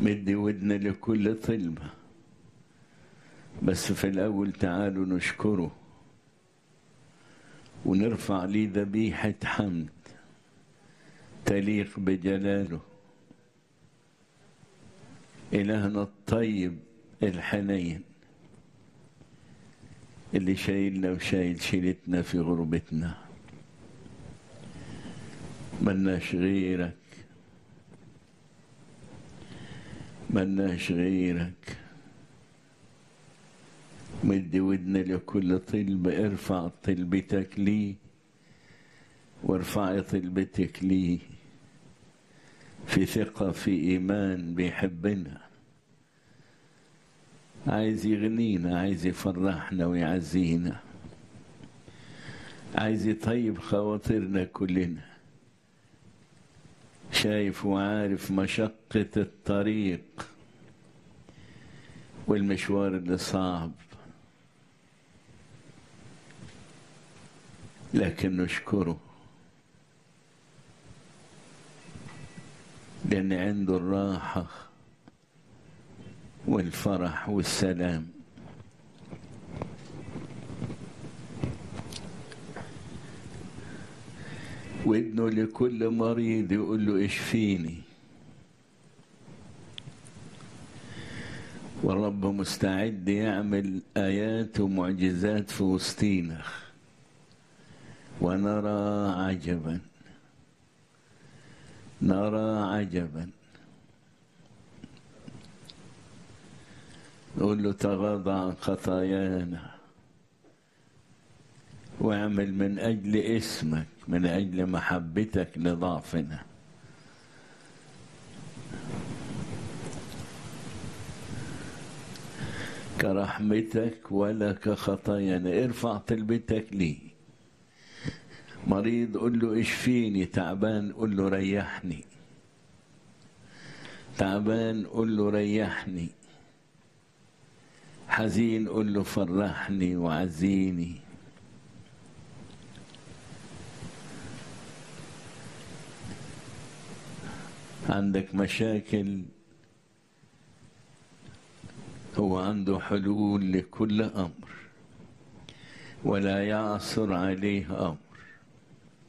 مدي ودنا لكل طلبة بس في الأول تعالوا نشكره ونرفع ليه ذبيحة حمد تليق بجلاله إلهنا الطيب الحنين اللي شايلنا وشايل شيلتنا في غربتنا ملناش غيرك ملناش غيرك مدي ودنا لكل طلب ارفع طلبتك لي وارفعي طلبتك لي في ثقة في إيمان بيحبنا عايز يغنينا عايز يفرحنا ويعزينا عايز يطيب خواطرنا كلنا شايف وعارف مشقة الطريق والمشوار اللي صعب لكن نشكره لأن عنده الراحة والفرح والسلام وابنه لكل مريض يقول له اشفيني والرب مستعد يعمل آيات ومعجزات في وسطينا ونرى عجبا نرى عجبا نقول له تغاضى عن خطايانا واعمل من أجل اسمك من أجل محبتك لضعفنا كرحمتك ولا كخطايانا ارفع طلبتك لي مريض قل له اشفيني تعبان قل له ريحني تعبان قل له ريحني حزين قل له فرحني وعزيني عندك مشاكل هو عنده حلول لكل امر ولا يعصر عليه امر